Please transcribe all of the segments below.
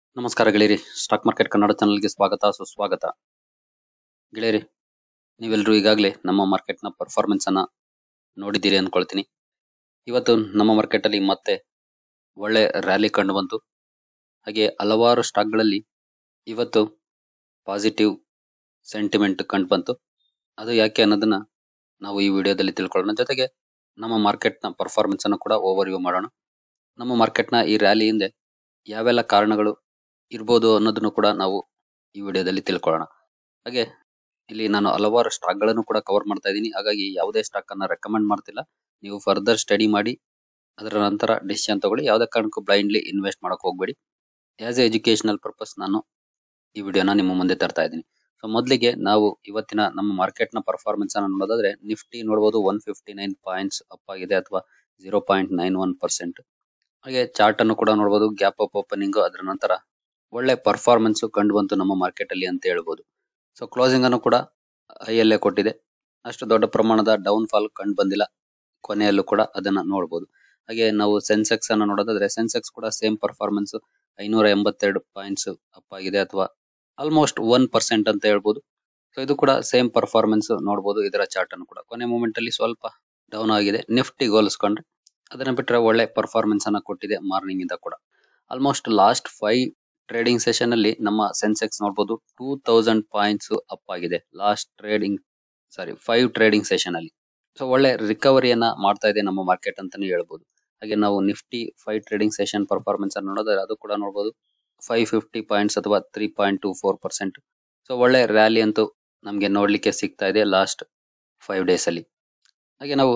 ನಮಸ್ಕಾರ ಗೆಳೆಯರಿ stock market Kannada ಚಾನಲ್ಗೆ ಸ್ವಾಗತ ಸುಸ್ವಾಗತ ಗೆಳೆಯರಿ ನೀವೆಲ್ಲರೂ ಈಗಾಗಲೇ ನಮ್ಮ ಮಾರ್ಕೆಟ್ನ ಪರ್ಫಾರ್ಮೆನ್ಸ್ ಅನ್ನ ನೋಡಿದ್ದೀರಿ ಅನ್ಕೊಳ್ತೀನಿ ಇವತ್ತು ನಮ್ಮ ಮಾರ್ಕೆಟ್ ಅಲ್ಲಿ ಮತ್ತೆ ಒಳ್ಳೆ ರ್ಯಾಲಿ ಕಂಡು ಬಂತು ಹಾಗೆ ಹಲವಾರು ಸ್ಟಾಕ್ಗಳಲ್ಲಿ ಇವತ್ತು ಪಾಸಿಟಿವ್ ಸೆಂಟಿಮೆಂಟ್ ಕಂಡು ಬಂತು ಅದು ಯಾಕೆ ಅನ್ನೋದನ್ನ ನಾವು ಈ ವಿಡಿಯೋದಲ್ಲಿ ತಿಳ್ಕೊಳ್ಳೋಣ ಜೊತೆಗೆ ನಮ್ಮ ಮಾರ್ಕೆಟ್ನ ಪರ್ಫಾರ್ಮೆನ್ಸ್ ಅನ್ನು ಕೂಡ ಓವರ್ ವ್ಯೂ ಮಾಡೋಣ ನಮ್ಮ ಮಾರ್ಕೆಟ್ನ ಈ ರ್ಯಾಲಿ ಹಿಂದೆ ಯಾವೆಲ್ಲ ಕಾರಣಗಳು ಇರ್ಬೋದು ಅನ್ನೋದನ್ನು ಕೂಡ ನಾವು ಈ ವಿಡಿಯೋದಲ್ಲಿ ತಿಳ್ಕೊಳ್ಳೋಣ ಹಾಗೆ ಇಲ್ಲಿ ನಾನು ಹಲವಾರು ಸ್ಟಾಕ್ ಗಳನ್ನು ಕೂಡ ಕವರ್ ಮಾಡ್ತಾ ಇದ್ದೀನಿ ಹಾಗಾಗಿ ಯಾವುದೇ ಸ್ಟಾಕ್ ಅನ್ನ ರೆಕಮೆಂಡ್ ಮಾಡ್ತಿಲ್ಲ ನೀವು ಫರ್ದರ್ ಸ್ಟಡಿ ಮಾಡಿ ಅದರ ನಂತರ ಡಿಸಿಷನ್ ತಗೊಳ್ಳಿ ಯಾವುದೇ ಕಾರಣಕ್ಕೂ ಬ್ಲೈಂಡ್ಲಿ ಇನ್ವೆಸ್ಟ್ ಮಾಡಕ್ ಹೋಗ್ಬೇಡಿ ಆಸ್ ಎ ಎಜುಕೇಶನಲ್ ಪರ್ಪಸ್ ನಾನು ಈ ವಿಡಿಯೋನ ನಿಮ್ಮ ಮುಂದೆ ತರ್ತಾ ಇದ್ದೀನಿ ಸೊ ಮೊದಲಿಗೆ ನಾವು ಇವತ್ತಿನ ನಮ್ಮ ಮಾರ್ಕೆಟ್ ನ ಪರ್ಫಾರ್ಮೆನ್ಸ್ ಅನ್ನ ನೋಡೋದಾದ್ರೆ ನಿಫ್ಟಿ ನೋಡಬಹುದು one fifty nine points up ಆಗಿದೆ ಅಥವಾ zero point nine one percent ಹಾಗೆ ಚಾರ್ಟ್ ಅನ್ನು ಕೂಡ ನೋಡಬಹುದು ಗ್ಯಾಪ್ ಅಪ್ ಓಪನಿಂಗ್ ಅದರ ನಂತರ ಒಳ್ಳೆ ಪರ್ಫಾರ್ಮೆನ್ಸ್ ಕಂಡು ಬಂತು ನಮ್ಮ ಮಾರ್ಕೆಟ್ ಅಲ್ಲಿ ಅಂತ ಹೇಳ್ಬೋದು ಸೊ ಕ್ಲೋಸಿಂಗ್ ಅನ್ನು ಕೂಡ ಹೈಯಲ್ಲೇ ಕೊಟ್ಟಿದೆ ಅಷ್ಟು ದೊಡ್ಡ ಪ್ರಮಾಣದ ಡೌನ್ ಫಾಲ್ ಕಂಡು ಬಂದಿಲ್ಲ ಕೊನೆಯಲ್ಲೂ ಕೂಡ ಅದನ್ನ ನೋಡಬಹುದು ಹಾಗೆ ನಾವು ಸೆನ್ಸೆಕ್ಸ್ ಅನ್ನು ನೋಡೋದಾದ್ರೆ ಸೆನ್ಸೆಕ್ಸ್ ಕೂಡ ಸೇಮ್ ಪರ್ಫಾರ್ಮೆನ್ಸ್ ಐನೂರ ಎಂಬತ್ತೆರಡು ಪಾಯಿಂಟ್ಸ್ ಅಪ್ ಆಗಿದೆ ಅಥವಾ ಆಲ್ಮೋಸ್ಟ್ ಒನ್ ಪರ್ಸೆಂಟ್ ಅಂತ ಹೇಳ್ಬೋದು ಸೊ ಇದು ಕೂಡ ಸೇಮ್ ಪರ್ಫಾರ್ಮೆನ್ಸ್ ನೋಡಬಹುದು ಇದರ ಚಾರ್ಟ್ ಅನ್ನು ಕೂಡ ಕೊನೆ ಮೂಮೆಂಟ್ ಅಲ್ಲಿ ಸ್ವಲ್ಪ ಡೌನ್ ಆಗಿದೆ ನಿಫ್ಟಿ ಹೋಲಿಸ್ಕೊಂಡ್ರೆ ಅದನ್ನ ಬಿಟ್ಟರೆ ಒಳ್ಳೆ ಪರ್ಫಾರ್ಮೆನ್ಸ್ ಅನ್ನ ಕೊಟ್ಟಿದೆ ಮಾರ್ನಿಂಗ್ ಇಂದ ಕೂಡ almost last five trading session ಅಲ್ಲಿ ನಮ್ಮ ಸೆನ್ಸೆಕ್ಸ್ ನೋಡಬಹುದು ಟೂ ತೌಸಂಡ್ ಪಾಯಿಂಟ್ಸ್ ಅಪ್ ಆಗಿದೆ last trading sorry five trading session ಅಲ್ಲಿ ಸೊ ಒಳ್ಳೆ ರಿಕವರಿಯನ್ನ ಮಾಡ್ತಾ ಇದೆ ನಮ್ಮ ಮಾರ್ಕೆಟ್ ಅಂತಾನೆ ಹೇಳ್ಬೋದು ಹಾಗೆ ನಾವು Nifty five trading session performance ಅನ್ನು ನೋಡಿದ್ರೆ ಅದು ಕೂಡ ನೋಡಬಹುದು ಫೈವ್ ಫಿಫ್ಟಿ ಪಾಯಿಂಟ್ಸ್ ಅಥವಾ three point two four percent so ಒಳ್ಳೆ ರ್ಯಾಲಿ ಅಂತೂ ನಮಗೆ ನೋಡ್ಲಿಕ್ಕೆ ಸಿಗ್ತಾ ಇದೆ ಲಾಸ್ಟ್ ಫೈವ್ ಡೇಸ್ ಅಲ್ಲಿ ಹಾಗೆ ನಾವು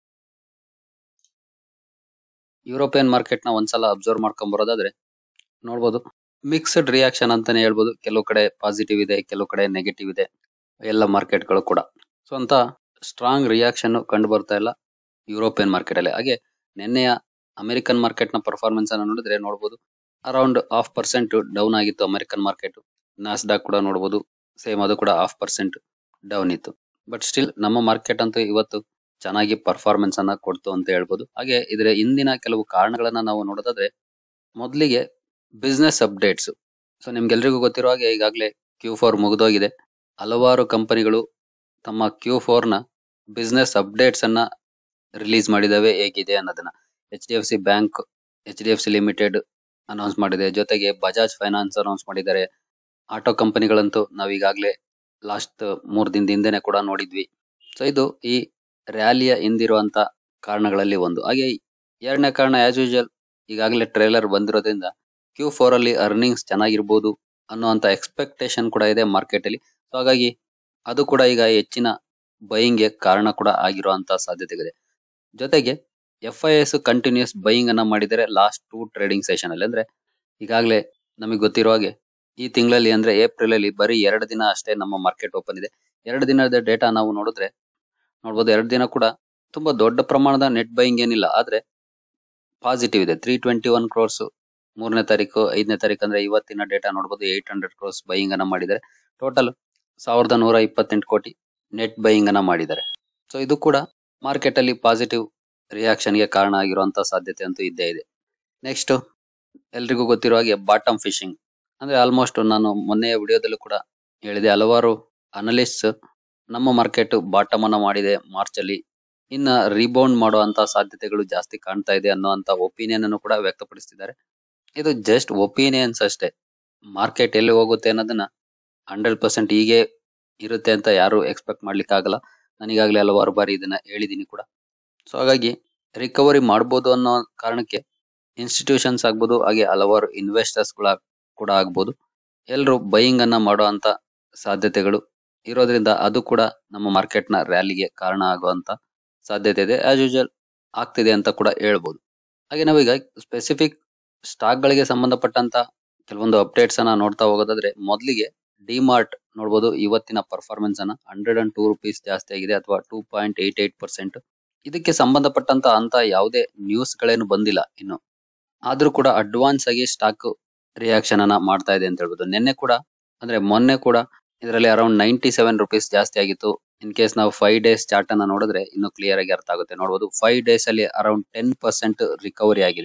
ಯುರೋಪಿಯನ್ ಮಾರ್ಕೆಟ್ ನ ಒಂದ್ಸಲ ಅಬ್ಸರ್ವ್ ಮಾಡ್ಕೊಂಡ್ ಬರೋದಾದ್ರೆ ನೋಡ್ಬೋದು ಮಿಕ್ಸ್ಡ್ ರಿಯಾಕ್ಷನ್ ಅಂತಾನೆ ಹೇಳ್ಬೋದು ಕೆಲವು ಕಡೆ ಪಾಸಿಟಿವ್ ಇದೆ ಕೆಲವು ಕಡೆ ನೆಗೆಟಿವ್ ಇದೆ ಎಲ್ಲ ಮಾರ್ಕೆಟ್ ಗಳು ಕೂಡ ಸೊ ಅಂತ ಸ್ಟ್ರಾಂಗ್ ರಿಯಾಕ್ಷನ್ ಕಂಡು ಬರ್ತಾ ಇಲ್ಲ ಯುರೋಪಿಯನ್ ಮಾರ್ಕೆಟ್ ಅಲ್ಲಿ ಹಾಗೆ ನಿನ್ನೆಯ ಅಮೆರಿಕನ್ ಮಾರ್ಕೆಟ್ ನ ಪರ್ಫಾರ್ಮೆನ್ಸ್ ಅನ್ನು ನೋಡಿದ್ರೆ ನೋಡಬಹುದು ಅರೌಂಡ್ ಹಾಫ್ ಪರ್ಸೆಂಟ್ ಡೌನ್ ಆಗಿತ್ತು ಅಮೆರಿಕನ್ ಮಾರ್ಕೆಟ್ ನಾಸ್ಡಾಕ್ ಕೂಡ ನೋಡಬಹುದು ಸೇಮ್ ಅದು ಕೂಡ ಹಾಫ್ ಪರ್ಸೆಂಟ್ ಡೌನ್ ಇತ್ತು ಬಟ್ ಸ್ಟಿಲ್ ನಮ್ಮ ಮಾರ್ಕೆಟ್ ಅಂತೂ ಇವತ್ತು ಚೆನ್ನಾಗಿ ಪರ್ಫಾರ್ಮೆನ್ಸ್ ಅನ್ನ ಕೊಡ್ತು ಅಂತ ಹೇಳ್ಬೋದು ಹಾಗೆ ಇದರ ಹಿಂದಿನ ಕೆಲವು ಕಾರಣಗಳನ್ನ ನಾವು ನೋಡೋದಾದ್ರೆ ಮೊದಲಿಗೆ ಬಿಸ್ನೆಸ್ ಅಪ್ಡೇಟ್ಸ್ ಸೊ ನಿಮ್ಗೆಲ್ರಿಗೂ ಗೊತ್ತಿರೋ ಹಾಗೆ ಈಗಾಗಲೇ ಕ್ಯೂ ಫೋರ್ ಮುಗಿದೋಗಿದೆ ಹಲವಾರು ಕಂಪನಿಗಳು ತಮ್ಮ ಕ್ಯೂ ಫೋರ್ ನ ಬಿಸ್ನೆಸ್ ಅಪ್ಡೇಟ್ಸ್ ಅನ್ನ ರಿಲೀಸ್ ಮಾಡಿದಾವೆ ಹೇಗಿದೆ ಅನ್ನೋದನ್ನ H D F C bank H D F C limited announce ಮಾಡಿದೆ ಜೊತೆಗೆ ಬಜಾಜ್ ಫೈನಾನ್ಸ್ ಅನೌನ್ಸ್ ಮಾಡಿದ್ದಾರೆ ಆಟೋ ಕಂಪನಿಗಳಂತೂ ನಾವ್ ಈಗಾಗಲೇ ಲಾಸ್ಟ್ ಮೂರ್ ದಿನದ ಹಿಂದೆನೆ ಕೂಡ ನೋಡಿದ್ವಿ ಸೊ ಇದು ಈ ರ್ಯಾಲಿಯ ಹಿಂದಿರುವಂತ ಕಾರಣಗಳಲ್ಲಿ ಒಂದು ಹಾಗೆ ಎರಡನೇ ಕಾರಣ ಆಸ್ ಯೂಶುವಲ್ ಈಗಾಗಲೇ ಟ್ರೇಲರ್ ಬಂದಿರೋದ್ರಿಂದ ಕ್ಯೂ ಫೋರ್ ಅಲ್ಲಿ ಅರ್ನಿಂಗ್ಸ್ ಚೆನ್ನಾಗಿರ್ಬೋದು ಅನ್ನುವಂತ ಎಕ್ಸ್ಪೆಕ್ಟೇಷನ್ ಕೂಡ ಇದೆ ಮಾರ್ಕೆಟ್ ಅಲ್ಲಿ ಸೊ ಹಾಗಾಗಿ ಅದು ಕೂಡ ಈಗ ಹೆಚ್ಚಿನ ಬೈಯಿಂಗ್ ಗೆ ಕಾರಣ ಕೂಡ ಆಗಿರುವಂತ ಸಾಧ್ಯತೆ ಇದೆ ಜೊತೆಗೆ F I S continues buying ಅನ್ನ ಮಾಡಿದರೆ ಲಾಸ್ಟ್ ಟೂ ಟ್ರೇಡಿಂಗ್ ಸೆಷನ್ ಅಲ್ಲಿ ಅಂದ್ರೆ ಈಗಾಗಲೇ ನಮಗೆ ಗೊತ್ತಿರೋ ಹಾಗೆ ಈ ತಿಂಗಳಲ್ಲಿ ಅಂದ್ರೆ ಏಪ್ರಿಲ್ ಅಲ್ಲಿ ಬರೀ ಎರಡು ದಿನ ಅಷ್ಟೇ ನಮ್ಮ ಮಾರ್ಕೆಟ್ ಓಪನ್ ಇದೆ ಎರಡು ದಿನದ ಡೇಟಾ ನಾವು ನೋಡಿದ್ರೆ ನೋಡ್ಬೋದು ಎರಡು ದಿನ ಕೂಡ ತುಂಬಾ ದೊಡ್ಡ ಪ್ರಮಾಣದ ನೆಟ್ ಬೈಯಿಂಗ್ ಏನಿಲ್ಲ ಆದ್ರೆ ಪಾಸಿಟಿವ್ ಇದೆ ತ್ರೀ ಟ್ವೆಂಟಿ ಒನ್ ಕ್ರೋರ್ಸ್ ಮೂರನೇ ತಾರೀಕು ಐದನೇ ತಾರೀಕು ಅಂದ್ರೆ ಇವತ್ತಿನ ಡೇಟಾ ನೋಡಬಹುದು ಏಟ್ ಹಂಡ್ರೆಡ್ ಕ್ರೋರ್ಸ್ ಬೈಯಿಂಗ್ ಅನ್ನ ಮಾಡಿದ್ದಾರೆ ಟೋಟಲ್ ಸಾವಿರದ ನೂರ ಇಪ್ಪತ್ತೆಂಟು ಕೋಟಿ ನೆಟ್ ಬೈಯಿಂಗ್ ಅನ್ನ ಮಾಡಿದ್ದಾರೆ ಸೊ ಇದು ಕೂಡ ಮಾರ್ಕೆಟ್ ಅಲ್ಲಿ ಪಾಸಿಟಿವ್ ರಿಯಾಕ್ಷನ್ ಗೆ ಕಾರಣ ಆಗಿರುವಂತ ಸಾಧ್ಯತೆ ಅಂತೂ ಇದ್ದೇ ಇದೆ ನೆಕ್ಸ್ಟ್ ಎಲ್ರಿಗೂ ಗೊತ್ತಿರೋ ಹಾಗೆ ಬಾಟಮ್ ಫಿಶಿಂಗ್ ಅಂದ್ರೆ ಆಲ್ಮೋಸ್ಟ್ ನಾನು ಮೊನ್ನೆಯ ವಿಡಿಯೋದಲ್ಲೂ ಕೂಡ ಹೇಳಿದೆ ಹಲವಾರು ಅನಲಿಸ್ಟ್ ನಮ್ಮ ಮಾರ್ಕೆಟ್ ಬಾಟಮ್ ಅನ್ನ ಮಾಡಿದೆ ಮಾರ್ಚ್ ಅಲ್ಲಿ ಇನ್ನ ರಿಬೌಂಡ್ ಮಾಡುವಂತ ಸಾಧ್ಯತೆಗಳು ಜಾಸ್ತಿ ಕಾಣ್ತಾ ಇದೆ ಅನ್ನುವಂತ ಒಪಿನಿಯನ್ ಅನ್ನು ಕೂಡ ವ್ಯಕ್ತಪಡಿಸಿದ್ದಾರೆ ಇದು ಜಸ್ಟ್ ಒಪಿನಿಯನ್ಸ್ ಅಷ್ಟೇ ಮಾರ್ಕೆಟ್ ಎಲ್ಲಿ ಹೋಗುತ್ತೆ ಅನ್ನೋದನ್ನ ಹಂಡ್ರೆಡ್ ಪರ್ಸೆಂಟ್ ಹೀಗೆ ಇರುತ್ತೆ ಅಂತ ಯಾರು ಎಕ್ಸ್ಪೆಕ್ಟ್ ಮಾಡ್ಲಿಕ್ಕೆ ಆಗಲ್ಲ ನಾನೀಗಾಗಲೇ ಹಲವಾರು ಬಾರಿ ಇದನ್ನ ಹೇಳಿದೀನಿ ಕೂಡ ಸೊ ಹಾಗಾಗಿ ರಿಕವರಿ ಮಾಡ್ಬೋದು ಅನ್ನೋ ಕಾರಣಕ್ಕೆ ಇನ್ಸ್ಟಿಟ್ಯೂಷನ್ಸ್ ಆಗ್ಬೋದು ಹಾಗೆ ಹಲವಾರು ಇನ್ವೆಸ್ಟರ್ಸ್ ಗಳ ಕೂಡ ಆಗ್ಬೋದು ಎಲ್ಲರೂ ಬೈಯಿಂಗ್ ಅನ್ನ ಮಾಡುವಂತ ಸಾಧ್ಯತೆಗಳು ಇರೋದ್ರಿಂದ ಅದು ಕೂಡ ನಮ್ಮ ಮಾರ್ಕೆಟ್ ನ ರ್ಯಾಲಿಗೆ ಕಾರಣ ಆಗುವಂತ ಸಾಧ್ಯತೆ ಇದೆ ಆಸ್ ಯೂಶುವಲ್ ಆಗ್ತಿದೆ ಅಂತ ಕೂಡ ಹೇಳ್ಬೋದು ಹಾಗೆ ನಾವೀಗ ಸ್ಪೆಸಿಫಿಕ್ ಸ್ಟಾಕ್ ಗಳಿಗೆ ಸಂಬಂಧಪಟ್ಟಂತ ಕೆಲವೊಂದು ಅಪ್ಡೇಟ್ಸ್ ಅನ್ನ ನೋಡ್ತಾ ಹೋಗೋದಾದ್ರೆ ಮೊದಲಿಗೆ ಡಿಮಾರ್ಟ್ ನೋಡಬಹುದು ಇವತ್ತಿನ ಪರ್ಫಾರ್ಮೆನ್ಸ್ ಅನ್ನ ಹಂಡ್ರೆಡ್ ಅಂಡ್ ಟೂ ರುಪೀಸ್ ಜಾಸ್ತಿ ಆಗಿದೆ ಅಥವಾ two point eight eight percent ಇದಕ್ಕೆ ಸಂಬಂಧಪಟ್ಟಂತ ಅಂತ ಯಾವುದೇ ನ್ಯೂಸ್ ಗಳೇನು ಬಂದಿಲ್ಲ ಇನ್ನು ಆದ್ರೂ ಕೂಡ ಅಡ್ವಾನ್ಸ್ ಆಗಿ ಸ್ಟಾಕ್ ರಿಯಾಕ್ಷನ್ ಅನ್ನ ಮಾಡ್ತಾ ಇದೆ ಅಂತ ಹೇಳ್ಬೋದು ನಿನ್ನೆ ಕೂಡ ಅಂದ್ರೆ ಮೊನ್ನೆ ಕೂಡ ಇದರಲ್ಲಿ ಅರೌಂಡ್ ನೈಂಟಿ ಸೆವೆನ್ ರುಪೀಸ್ ಜಾಸ್ತಿ ಆಗಿತ್ತು ಇನ್ ಕೇಸ್ ನಾವು ಫೈವ್ ಡೇಸ್ ಚಾರ್ಟ್ ಅನ್ನ ನೋಡಿದ್ರೆ ಇನ್ನು ಕ್ಲಿಯರ್ ಆಗಿ ಅರ್ಥ ಆಗುತ್ತೆ ನೋಡಬಹುದು ಫೈವ್ ಡೇಸ್ ಅಲ್ಲಿ ಅರೌಂಡ್ ಟೆನ್ ಪರ್ಸೆಂಟ್ ರಿಕವರಿ ಆಗಿದೆ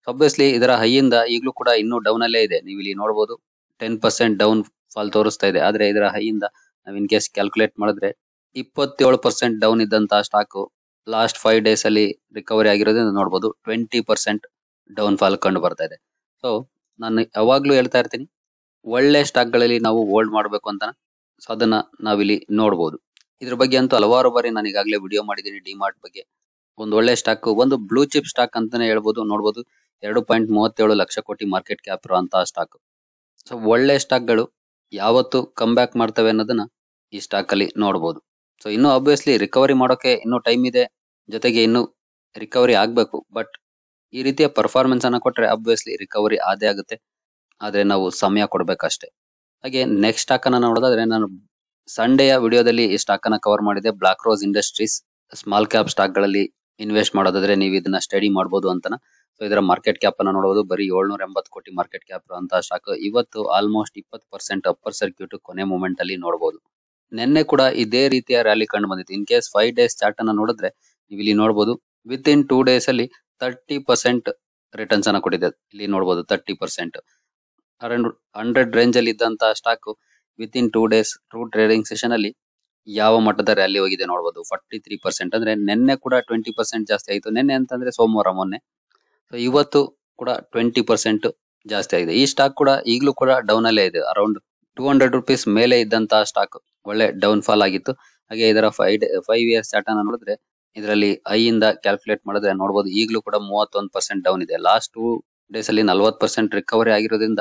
ಅಬ್ವಿಯಸ್ಲಿ ಇದರ ಹೈಯಿಂದ ಈಗಲೂ ಕೂಡ ಇನ್ನೂ ಡೌನ್ ಅಲ್ಲೇ ಇದೆ ನೀವು ಇಲ್ಲಿ ನೋಡಬಹುದು ಟೆನ್ ಪರ್ಸೆಂಟ್ ಡೌನ್ ಫಾಲ್ ತೋರಿಸ್ತಾ ಇದೆ ಆದ್ರೆ ಇದರ ಹೈಯಿಂದ ನಾವು ಇನ್ ಕೇಸ್ ಕ್ಯಾಲ್ಕುಲೇಟ್ ಮಾಡಿದ್ರೆ ಇಪ್ಪತ್ತೇಳು ಪರ್ಸೆಂಟ್ ಡೌನ್ ಇದ್ದಂತಹ ಸ್ಟಾಕ್ ಲಾಸ್ಟ್ ಫೈವ್ ಡೇಸ್ ಅಲ್ಲಿ ರಿಕವರಿ ಆಗಿರೋದ್ರಿಂದ ನೋಡಬಹುದು ಟ್ವೆಂಟಿ ಪರ್ಸೆಂಟ್ ಡೌನ್ ಫಾಲ್ ಕಂಡು ಬರ್ತಾ ಇದೆ ಸೊ ನಾನು ಯಾವಾಗ್ಲೂ ಹೇಳ್ತಾ ಇರ್ತೀನಿ ಒಳ್ಳೆ ಸ್ಟಾಕ್ ಗಳಲ್ಲಿ ನಾವು ಹೋಲ್ಡ್ ಮಾಡಬೇಕು ಅಂತ ಸೊ ಅದನ್ನ ನಾವಿಲ್ಲಿ ನೋಡಬಹುದು ಇದ್ರ ಬಗ್ಗೆ ಅಂತೂ ಹಲವಾರು ಬಾರಿ ನಾನು ಈಗಾಗಲೇ ವಿಡಿಯೋ ಮಾಡಿದ್ದೀನಿ ಡಿಮಾರ್ಟ್ ಬಗ್ಗೆ ಒಂದು ಒಳ್ಳೆ ಸ್ಟಾಕ್ ಒಂದು ಬ್ಲೂ ಚಿಪ್ ಸ್ಟಾಕ್ ಅಂತಾನೆ ಹೇಳ್ಬೋದು ನೋಡಬಹುದು ಎರಡು ಪಾಯಿಂಟ್ ಮೂವತ್ತೇಳು ಲಕ್ಷ ಕೋಟಿ ಮಾರ್ಕೆಟ್ ಕ್ಯಾಪ್ ಇರುವಂತಹ ಸ್ಟಾಕ್ ಸೊ ಒಳ್ಳೆ ಸ್ಟಾಕ್ ಗಳು ಯಾವತ್ತು ಕಮ್ ಬ್ಯಾಕ್ ಮಾಡ್ತವೆ ಅನ್ನೋದನ್ನ ಈ ಸ್ಟಾಕ್ ಅಲ್ಲಿ ನೋಡಬಹುದು ಸೊ ಇನ್ನು ಆಬ್ವಿಯಸ್ಲಿ ರಿಕವರಿ ಮಾಡೋಕೆ ಇನ್ನೂ ಟೈಮ್ ಇದೆ ಜೊತೆಗೆ ಇನ್ನು ರಿಕವರಿ ಆಗ್ಬೇಕು ಬಟ್ ಈ ರೀತಿಯ ಪರ್ಫಾರ್ಮೆನ್ಸ್ ಅನ್ನ ಕೊಟ್ರೆ ಆಬ್ವಿಯಸ್ಲಿ ರಿಕವರಿ ಆದೇ ಆಗುತ್ತೆ ಆದ್ರೆ ನಾವು ಸಮಯ ಕೊಡ್ಬೇಕಷ್ಟೇ ಹಾಗೆ ನೆಕ್ಸ್ಟ್ ಸ್ಟಾಕ್ ಅನ್ನ ನೋಡೋದಾದ್ರೆ ನಾನು ಸಂಡೆಯ ವಿಡಿಯೋದಲ್ಲಿ ಈ ಸ್ಟಾಕ್ ಅನ್ನ ಕವರ್ ಮಾಡಿದೆ black rose industries small cap stock ಗಳಲ್ಲಿ ಇನ್ವೆಸ್ಟ್ ಮಾಡೋದಾದ್ರೆ ನೀವು ಇದನ್ನ ಸ್ಟಡಿ ಮಾಡಬಹುದು ಅಂತನ ಸೊ ಇದರ ಮಾರ್ಕೆಟ್ ಕ್ಯಾಪ್ ಅನ್ನ ನೋಡಬಹುದು ಬರೀ ಏಳ್ನೂರ ಎಂಬತ್ತು ಕೋಟಿ ಮಾರ್ಕೆಟ್ ಕ್ಯಾಪ್ ಇರುವಂತಹ ಸ್ಟಾಕ್ ಇವತ್ತು ಆಲ್ಮೋಸ್ಟ್ ಇಪ್ಪತ್ತು ಪರ್ಸೆಂಟ್ ಅಪ್ಪರ್ ಸರ್ಕ್ಯೂಟ್ ಕೊನೆ ಮೂಮೆಂಟ್ ಅಲ್ಲಿ ನೋಡಬಹುದು ನಿನ್ನೆ ಕೂಡ ಇದೇ ರೀತಿಯ ರ್ಯಾಲಿ ಕಂಡು ಬಂದಿತ್ತು in case five days chart ಅನ್ನ ನೋಡಿದ್ರೆ ನೀವು ಇಲ್ಲಿ ನೋಡಬಹುದು ವಿತ್ ಇನ್ ಟೂ ಡೇಸ್ ಅಲ್ಲಿ ತರ್ಟಿ ಪರ್ಸೆಂಟ್ ರಿಟರ್ನ್ಸ್ ಅನ್ನ ಕೊಟ್ಟಿದೆ ಇಲ್ಲಿ ನೋಡಬಹುದು thirty percent around hundred range ಅಲ್ಲಿ ಇದ್ದಂತಹ stock within two days two trading session ಅಲ್ಲಿ ಯಾವ ಮಟ್ಟದ ರ್ಯಾಲಿ ಹೋಗಿದೆ ನೋಡಬಹುದು ಫಾರ್ಟಿ ತ್ರೀ ಪರ್ಸೆಂಟ್ ಅಂದ್ರೆ ನಿನ್ನೆ ಕೂಡ ಟ್ವೆಂಟಿ ಪರ್ಸೆಂಟ್ ಜಾಸ್ತಿ ಆಯಿತು ನಿನ್ನೆ ಅಂತಂದ್ರೆ ಸೋಮವಾರ ಮೊನ್ನೆ ಸೊ ಇವತ್ತು ಕೂಡ ಟ್ವೆಂಟಿ ಪರ್ಸೆಂಟ್ ಜಾಸ್ತಿ ಆಗಿದೆ ಈ ಸ್ಟಾಕ್ ಕೂಡ ಈಗಲೂ ಕೂಡ ಡೌನ್ ಅಲ್ಲೇ ಇದೆ ಅರೌಂಡ್ ಟೂ ಹಂಡ್ರೆಡ್ ರುಪೀಸ್ ಮೇಲೆ ಇದ್ದಂತಹ ಸ್ಟಾಕ್ ಒಳ್ಳೆ ಡೌನ್ ಫಾಲ್ ಆಗಿತ್ತು ಹಾಗೆ ಇದರ ಫೈವ್ ಫೈವ್ ಇಯರ್ಸ್ ಚಾರ್ಟ್ ಅನ್ನ ನೋಡಿದ್ರೆ ಇದರಲ್ಲಿ ಐ ಇಂದ ಕ್ಯಾಲ್ಕುಲೇಟ್ ಮಾಡಿದ್ರೆ ನೋಡಬಹುದು ಈಗಲೂ ಕೂಡ ಮೂವತ್ತೊಂದು ಪರ್ಸೆಂಟ್ ಡೌನ್ ಇದೆ ಲಾಸ್ಟ್ ಟೂ ಡೇಸ್ ಅಲ್ಲಿ ನಲ್ವತ್ತು ಪರ್ಸೆಂಟ್ ರಿಕವರಿ ಆಗಿರೋದ್ರಿಂದ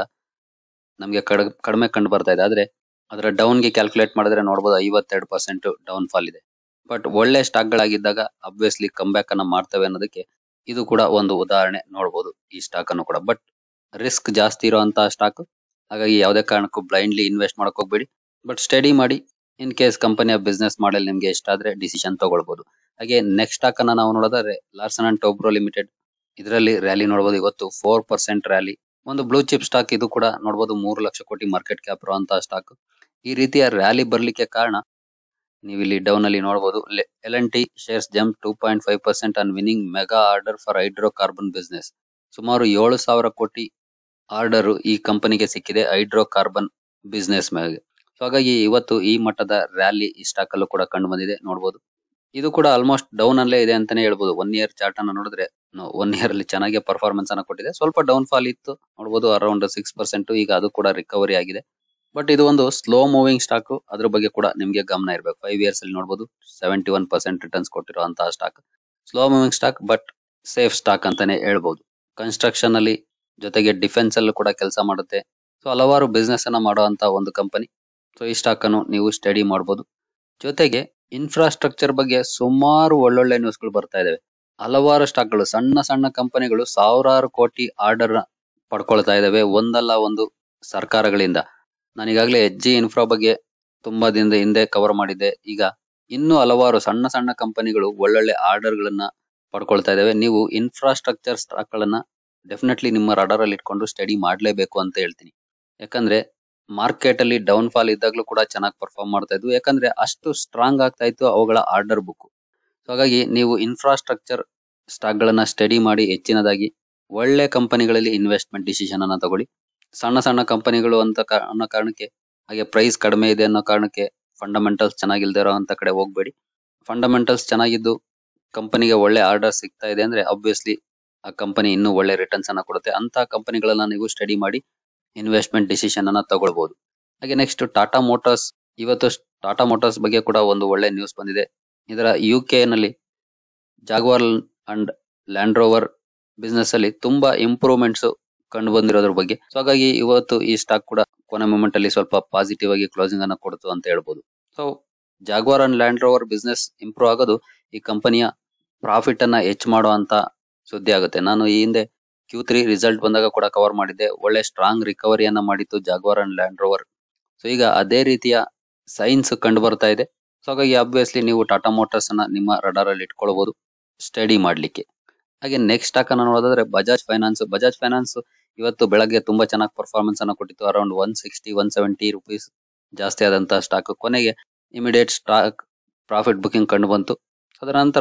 ನಮಗೆ ಕಡಿಮೆ ಕಂಡು ಬರ್ತಾ ಇದೆ ಆದ್ರೆ ಅದರ ಡೌನ್ ಗೆ ಕ್ಯಾಲ್ಕುಲೇಟ್ ಮಾಡಿದ್ರೆ ನೋಡಬಹುದು ಐವತ್ತೆರಡು ಪರ್ಸೆಂಟ್ ಡೌನ್ ಫಾಲ್ ಇದೆ ಬಟ್ ಒಳ್ಳೆ ಸ್ಟಾಕ್ ಗಳಾಗಿದ್ದಾಗ ಅಬ್ವಿಯಸ್ಲಿ ಕಮ್ ಬ್ಯಾಕ್ ಅನ್ನ ಮಾಡ್ತವೆ ಅನ್ನೋದಕ್ಕೆ ಇದು ಕೂಡ ಒಂದು ಉದಾಹರಣೆ ನೋಡಬಹುದು ಈ ಸ್ಟಾಕ್ ಅನ್ನು ಕೂಡ ಬಟ್ ರಿಸ್ಕ್ ಜಾಸ್ತಿ ಇರುವಂತಹ ಸ್ಟಾಕ್ ಹಾಗಾಗಿ ಯಾವುದೇ ಕಾರಣಕ್ಕೂ ಬ್ಲೈಂಡ್ಲಿ ಇನ್ವೆಸ್ಟ್ ಮಾಡಕ್ ಹೋಗ್ಬೇಡಿ ಬಟ್ ಸ್ಟಡಿ ಮಾಡಿ ಇನ್ ಕೇಸ್ ಕಂಪನಿಯ ಬಿಸ್ನೆಸ್ ಮಾಡಲ್ ನಿಮ್ಗೆ ಇಷ್ಟ ಆದ್ರೆ ಡಿಸಿಷನ್ ತಗೊಳ್ಬಹುದು ಹಾಗೆ ನೆಕ್ಸ್ಟ್ ಸ್ಟಾಕ್ ಅನ್ನ ನಾವು ನೋಡೋದಾದ್ರೆ ಲಾರ್ಸನ್ ಅಂಡ್ ಟೋಬ್ರೋ ಲಿಮಿಟೆಡ್ ಇದರಲ್ಲಿ ರ್ಯಾಲಿ ನೋಡಬಹುದು ಇವತ್ತು ಫೋರ್ ಪರ್ಸೆಂಟ್ ರ್ಯಾಲಿ ಒಂದು ಬ್ಲೂ ಚಿಪ್ ಸ್ಟಾಕ್ ಇದು ಕೂಡ ನೋಡಬಹುದು ಮೂರು ಲಕ್ಷ ಕೋಟಿ ಮಾರ್ಕೆಟ್ ಕ್ಯಾಪ್ ಇರುವಂತಹ ಸ್ಟಾಕ್ ಈ ರೀತಿಯ ರ್ಯಾಲಿ ಬರ್ಲಿಕ್ಕೆ ಕಾರಣ ನೀವು ಇಲ್ಲಿ ಡೌನ್ ಅಲ್ಲಿ ನೋಡಬಹುದು L N T shares jump two point five percent on winning mega order for hydrocarbon business ಸುಮಾರು ಏಳು ಸಾವಿರ ಕೋಟಿ ಆರ್ಡರ್ ಈ ಕಂಪನಿಗೆ ಸಿಕ್ಕಿದೆ ಹೈಡ್ರೋ ಕಾರ್ಬನ್ ಬಿಸ್ನೆಸ್ ಮೇಲೆ ಸೊ ಹಾಗಾಗಿ ಇವತ್ತು ಈ ಮಟ್ಟದ ರ್ಯಾಲಿ ಈ ಸ್ಟಾಕ್ ಅಲ್ಲೂ ಕೂಡ ಕಂಡು ಬಂದಿದೆ ನೋಡಬಹುದು ಇದು ಕೂಡ ಆಲ್ಮೋಸ್ಟ್ ಡೌನ್ ಅಲ್ಲೇ ಇದೆ ಅಂತಾನೆ ಹೇಳ್ಬೋದು ಒನ್ ಇಯರ್ ಚಾರ್ಟ್ ಅನ್ನ ನೋಡಿದ್ರೆ ಒನ್ ಇಯರ್ ಅಲ್ಲಿ ಚೆನ್ನಾಗಿ ಪರ್ಫಾರ್ಮೆನ್ಸ್ ಅನ್ನ ಕೊಟ್ಟಿದೆ ಸ್ವಲ್ಪ ಡೌನ್ ಫಾಲ್ ಇತ್ತು ನೋಡಬಹುದು ಅರೌಂಡ್ ಸಿಕ್ಸ್ ಪರ್ಸೆಂಟ್ ಈಗ ಅದು ಕೂಡ ರಿಕವರಿ ಆಗಿದೆ ಬಟ್ ಇದು ಒಂದು ಸ್ಲೋ ಮೂವಿಂಗ್ ಸ್ಟಾಕ್ ಅದ್ರ ಬಗ್ಗೆ ಕೂಡ ನಿಮ್ಗೆ ಗಮನ ಇರಬೇಕು ಫೈವ್ ಇಯರ್ಸ್ ಅಲ್ಲಿ ನೋಡಬಹುದು ಸೆವೆಂಟಿ ಒನ್ ಪರ್ಸೆಂಟ್ ರಿಟರ್ನ್ಸ್ ಕೊಟ್ಟಿರುವಂತಹ stock slow moving stock but safe stock ಅಂತಾನೆ ಹೇಳ್ಬಹುದು ಕನ್ಸ್ಟ್ರಕ್ಷನ್ ಅಲ್ಲಿ ಜೊತೆಗೆ ಡಿಫೆನ್ಸ್ ಅಲ್ಲೂ ಕೂಡ ಕೆಲಸ ಮಾಡುತ್ತೆ ಸೊ ಹಲವಾರು ಬಿಸ್ನೆಸ್ ಅನ್ನ ಮಾಡುವಂತ ಒಂದು ಕಂಪನಿ ಸೊ ಈ ಸ್ಟಾಕ್ ಅನ್ನು ನೀವು ಸ್ಟಡಿ ಮಾಡಬಹುದು ಜೊತೆಗೆ ಇನ್ಫ್ರಾಸ್ಟ್ರಕ್ಚರ್ ಬಗ್ಗೆ ಸುಮಾರು ಒಳ್ಳೊಳ್ಳೆ ನ್ಯೂಸ್ ಗಳು ಬರ್ತಾ ಇದಾವೆ ಹಲವಾರು ಸ್ಟಾಕ್ ಗಳು ಸಣ್ಣ ಸಣ್ಣ ಕಂಪನಿಗಳು ಸಾವಿರಾರು ಕೋಟಿ ಆರ್ಡರ್ ಪಡ್ಕೊಳ್ತಾ ಇದಾವೆ ಒಂದಲ್ಲ ಒಂದು ಸರ್ಕಾರಗಳಿಂದ ನಾನು ಈಗಾಗಲೇ ಎಚ್ ಜಿ ಇನ್ಫ್ರಾ ಬಗ್ಗೆ ತುಂಬಾ ದಿನದ ಹಿಂದೆ ಕವರ್ ಮಾಡಿದ್ದೆ ಈಗ ಇನ್ನೂ ಹಲವಾರು ಸಣ್ಣ ಸಣ್ಣ ಕಂಪನಿಗಳು ಒಳ್ಳೊಳ್ಳೆ ಆರ್ಡರ್ ಗಳನ್ನ ಪಡ್ಕೊಳ್ತಾ ಇದಾವೆ ನೀವು ಇನ್ಫ್ರಾಸ್ಟ್ರಕ್ಚರ್ ಸ್ಟಾಕ್ ಗಳನ್ನ ಡೆಫಿನೆಟ್ಲಿ ನಿಮ್ಮ ರಡರ್ ಅಲ್ಲಿ ಇಟ್ಕೊಂಡು ಸ್ಟಡಿ ಮಾಡ್ಲೇಬೇಕು ಅಂತ ಹೇಳ್ತೀನಿ ಯಾಕಂದ್ರೆ ಮಾರ್ಕೆಟ್ ಅಲ್ಲಿ ಡೌನ್ ಫಾಲ್ ಇದ್ದಾಗಲೂ ಕೂಡ ಚೆನ್ನಾಗಿ ಪರ್ಫಾರ್ಮ್ ಮಾಡ್ತಾ ಇದ್ವು ಯಾಕಂದ್ರೆ ಅಷ್ಟು ಸ್ಟ್ರಾಂಗ್ ಆಗ್ತಾ ಇತ್ತು ಅವುಗಳ ಆರ್ಡರ್ ಬುಕ್ ಹಾಗಾಗಿ ನೀವು ಇನ್ಫ್ರಾಸ್ಟ್ರಕ್ಚರ್ ಸ್ಟಾಕ್ ಗಳನ್ನ ಸ್ಟಡಿ ಮಾಡಿ ಹೆಚ್ಚಿನದಾಗಿ ಒಳ್ಳೆ ಕಂಪನಿಗಳಲ್ಲಿ ಇನ್ವೆಸ್ಟ್ಮೆಂಟ್ ಡಿಸಿಷನ್ ಅನ್ನ ತಗೊಳ್ಳಿ ಸಣ್ಣ ಸಣ್ಣ ಕಂಪನಿಗಳು ಅಂತ ಕಾ- ಅನ್ನೋ ಕಾರಣಕ್ಕೆ ಹಾಗೆ ಪ್ರೈಸ್ ಕಡಿಮೆ ಇದೆ ಅನ್ನೋ ಕಾರಣಕ್ಕೆ ಫಂಡಮೆಂಟಲ್ಸ್ ಚೆನ್ನಾಗಿಲ್ದೇ ಇರೋ ಅಂತ ಕಡೆ ಹೋಗ್ಬೇಡಿ ಫಂಡಮೆಂಟಲ್ಸ್ ಚೆನ್ನಾಗಿದ್ದು ಕಂಪನಿಗೆ ಒಳ್ಳೆ ಆರ್ಡರ್ ಸಿಗ್ತಾ ಇದೆ ಅಂದ್ರೆ ಅಬ್ವಿಯಸ್ಲಿ ಆ ಕಂಪನಿ ಇನ್ನೂ ಒಳ್ಳೆ ರಿಟರ್ನ್ಸ್ ಅನ್ನ ಕೊಡುತ್ತೆ ಅಂತ ಕಂಪನಿಗಳನ್ನ ನೀವು ಸ್ಟಡಿ ಮಾಡಿ ಇನ್ವೆಸ್ಟ್ಮೆಂಟ್ ಡಿಸಿಷನ್ ಅನ್ನ ತಗೊಳ್ಬಹುದು ಹಾಗೆ ನೆಕ್ಸ್ಟ್ ಟಾಟಾ ಮೋಟಾರ್ಸ್ ಇವತ್ತು ಟಾಟಾ ಮೋಟಾರ್ಸ್ ಬಗ್ಗೆ ಕೂಡ ಒಂದು ಒಳ್ಳೆ ನ್ಯೂಸ್ ಬಂದಿದೆ ಇದರ ಯು ಕೆ ನಲ್ಲಿ Jaguar and Land Rover business ಅಲ್ಲಿ ತುಂಬಾ ಇಂಪ್ರೂವ್ಮೆಂಟ್ಸ್ ಕಂಡು ಬಂದಿರೋದ್ರ ಬಗ್ಗೆ ಸೊ ಹಾಗಾಗಿ ಇವತ್ತು ಈ ಸ್ಟಾಕ್ ಕೂಡ ಕೊನೆ ಮೂಮೆಂಟ್ ಅಲ್ಲಿ ಸ್ವಲ್ಪ ಪಾಸಿಟಿವ್ ಆಗಿ ಕ್ಲೋಸಿಂಗ್ ಅನ್ನ ಕೊಡ್ತು ಅಂತ ಹೇಳ್ಬೋದು so Jaguar and Land Rover business improve ಆಗೋದು ಈ ಕಂಪನಿಯ ಪ್ರಾಫಿಟ್ ಅನ್ನ ಹೆಚ್ಚು ಮಾಡುವಂತ ಸುದ್ದಿ ಆಗುತ್ತೆ ನಾನು ಈ ಹಿಂದೆ ಕ್ಯೂ ತ್ರೀ ರಿಸಲ್ಟ್ ಬಂದಾಗ ಕೂಡ ಕವರ್ ಮಾಡಿದ್ದೆ ಒಳ್ಳೆ ಸ್ಟ್ರಾಂಗ್ ರಿಕವರಿಯನ್ನ ಮಾಡಿತ್ತು Jaguar and Land Rover so ಈಗ ಅದೇ ರೀತಿಯ ಸೈನ್ಸ್ ಕಂಡು ಬರ್ತಾ ಇದೆ ಸೊ ಹಾಗಾಗಿ ಅಬ್ವಿಯಸ್ಲಿ ನೀವು ಟಾಟಾ ಮೋಟಾರ್ಸ್ ಅನ್ನ ನಿಮ್ಮ ರಡಾರ್ ಅಲ್ಲಿ ಇಟ್ಕೊಳ್ಬಹುದು ಸ್ಟಡಿ ಮಾಡ್ಲಿಕ್ಕೆ ಹಾಗೆ ನೆಕ್ಸ್ಟ್ ಸ್ಟಾಕ್ ಅನ್ನ ನೋಡೋದಾದ್ರೆ ಬಜಾಜ್ ಫೈನಾನ್ಸ್ ಬಜಾಜ್ ಫೈನಾನ್ಸ್ ಇವತ್ತು ಬೆಳಗ್ಗೆ ತುಂಬಾ ಚೆನ್ನಾಗಿ ಪರ್ಫಾರ್ಮೆನ್ಸ್ ಅನ್ನ ಕೊಟ್ಟಿತ್ತು around one sixty one seventy rupees ಜಾಸ್ತಿ ಆದಂತಹ ಸ್ಟಾಕ್ ಕೊನೆಗೆ ಇಮಿಡಿಯೇಟ್ ಸ್ಟಾಕ್ ಪ್ರಾಫಿಟ್ ಬುಕಿಂಗ್ ಕಂಡು ಬಂತು ಅದರ ನಂತರ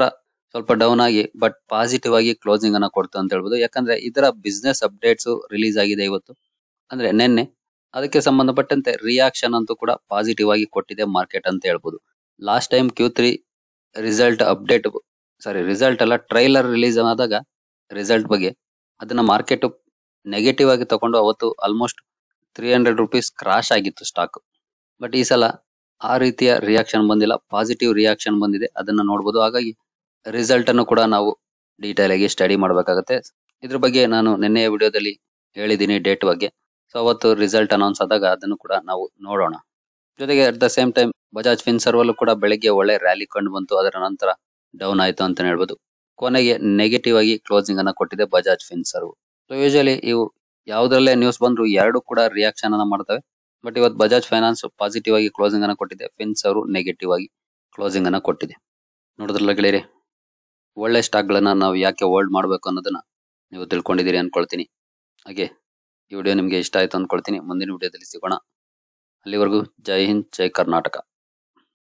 ಸ್ವಲ್ಪ ಡೌನ್ ಆಗಿ ಬಟ್ ಪಾಸಿಟಿವ್ ಆಗಿ ಕ್ಲೋಸಿಂಗ್ ಅನ್ನ ಕೊಡ್ತು ಅಂತ ಹೇಳ್ಬೋದು ಯಾಕಂದ್ರೆ ಇದರ ಬಿಸ್ನೆಸ್ ಅಪ್ಡೇಟ್ಸ್ ರಿಲೀಸ್ ಆಗಿದೆ ಇವತ್ತು ಅಂದ್ರೆ ನಿನ್ನೆ ಅದಕ್ಕೆ ಸಂಬಂಧಪಟ್ಟಂತೆ ರಿಯಾಕ್ಷನ್ ಅಂತೂ ಕೂಡ ಪಾಸಿಟಿವ್ ಆಗಿ ಕೊಟ್ಟಿದೆ ಮಾರ್ಕೆಟ್ ಅಂತ ಹೇಳ್ಬೋದು last time Q three result update sorry result ಅಲ್ಲ ಟ್ರೈಲರ್ ರಿಲೀಸ್ ಆದಾಗ ರಿಸಲ್ಟ್ ಬಗ್ಗೆ ಅದನ್ನ ಮಾರ್ಕೆಟ್ ನೆಗೆಟಿವ್ ಆಗಿ ತಗೊಂಡು ಅವತ್ತು almost three hundred rupees crash ಆಗಿತ್ತು ಸ್ಟಾಕ್ ಬಟ್ ಈ ಸಲ ಆ ರೀತಿಯ ರಿಯಾಕ್ಷನ್ ಬಂದಿಲ್ಲ ಪಾಸಿಟಿವ್ ರಿಯಾಕ್ಷನ್ ಬಂದಿದೆ ಅದನ್ನ ನೋಡಬಹುದು ಹಾಗಾಗಿ ರಿಸಲ್ಟ್ ಅನ್ನು ಕೂಡ ನಾವು ಡೀಟೇಲ್ ಆಗಿ ಸ್ಟಡಿ ಮಾಡಬೇಕಾಗುತ್ತೆ ಇದ್ರ ಬಗ್ಗೆ ನಾನು ನಿನ್ನೆಯ ವಿಡಿಯೋದಲ್ಲಿ ಹೇಳಿದ್ದೀನಿ ಡೇಟ್ ಬಗ್ಗೆ ಸೊ ಅವತ್ತು ರಿಸಲ್ಟ್ ಅನೌನ್ಸ್ ಆದಾಗ ಅದನ್ನು ಕೂಡ ನಾವು ನೋಡೋಣ ಜೊತೆಗೆ at the same time Bajaj ಫಿನ್ಸರ್ವಲ್ಲೂ ಕೂಡ ಬೆಳಗ್ಗೆ ಒಳ್ಳೆ ರ್ಯಾಲಿ ಕಂಡು ಬಂತು ಅದರ ನಂತರ ಡೌನ್ ಆಯ್ತು ಅಂತ ಹೇಳ್ಬೋದು ಕೊನೆಗೆ ನೆಗೆಟಿವ್ ಆಗಿ ಕ್ಲೋಸಿಂಗ್ ಅನ್ನ ಕೊಟ್ಟಿದೆ ಬಜಾಜ್ ಫಿನ್ಸರ್ವ್ ಸೊ ಯೂಶಲಿ ಇವು ಯಾವ್ದ್ರಲ್ಲೇ ನ್ಯೂಸ್ ಬಂದ್ರು ಎರಡು ಕೂಡ ರಿಯಾಕ್ಷನ್ ಅನ್ನ ಮಾಡ್ತವೆ ಬಟ್ ಇವತ್ತು ಬಜಾಜ್ ಫೈನಾನ್ಸ್ ಪಾಸಿಟಿವ್ ಆಗಿ ಕ್ಲೋಸಿಂಗ್ ಅನ್ನ ಕೊಟ್ಟಿದೆ ಫಿನ್ಸ್ ಅವರು ನೆಗೆಟಿವ್ ಆಗಿ ಕ್ಲೋಸಿಂಗ್ ಅನ್ನ ಕೊಟ್ಟಿದೆ ನೋಡಿದ್ರಲ್ಲ ಗೆಳೆಯರಿ ಒಳ್ಳೆ ಸ್ಟಾಕ್ ಗಳನ್ನ ನಾವು ಯಾಕೆ ಹೋಲ್ಡ್ ಮಾಡಬೇಕು ಅನ್ನೋದನ್ನ ನೀವು ತಿಳ್ಕೊಂಡಿದ್ದೀರಿ ಅನ್ಕೊಳ್ತೀನಿ ಹಾಗೆ ಈ ವಿಡಿಯೋ ನಿಮ್ಗೆ ಇಷ್ಟ ಆಯ್ತು ಅನ್ಕೊಳ್ತೀನಿ ಮುಂದಿನ ವಿಡಿಯೋದಲ್ಲಿ ಸಿಗೋಣ ಅಲ್ಲಿವರೆಗೂ ಜೈ ಹಿಂದ್ ಜೈ ಕರ್ನಾಟಕ